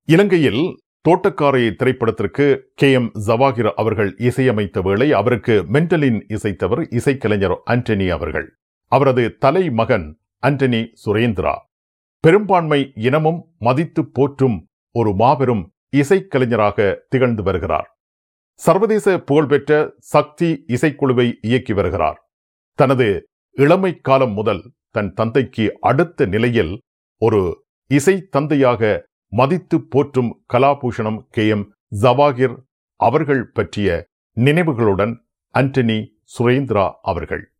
இலங்கையில் தோட்டக்காரை திரைப்படத்திற்கு K M Jawahir அவர்கள் இசையமைத்த வேளை அவருக்கு மென்டலின் இசைத்தவர் இசைக்கலைஞர் ஆண்டனி அவர்கள் அவரது தலைமகன் ஆண்டனி சுரேந்திரா பெரும்பான்மை இனமும் மதித்து போற்றும் ஒரு மாபெரும் இசைக்கலைஞராக திகழ்ந்து வருகிறார் சர்வதேச புகழ்பெற்ற சக்தி இசைக்குழுவை இயக்கி வருகிறார் தனது இளமை காலம் முதல் தன் தந்தைக்கு அடுத்த நிலையில் ஒரு இசை தந்தையாக மதித்து போற்றும் கலாபூஷணம் கே எம் ஜவாகிர் அவர்கள் பற்றிய நினைவுகளுடன் அண்டனி சுரேந்திரா அவர்கள்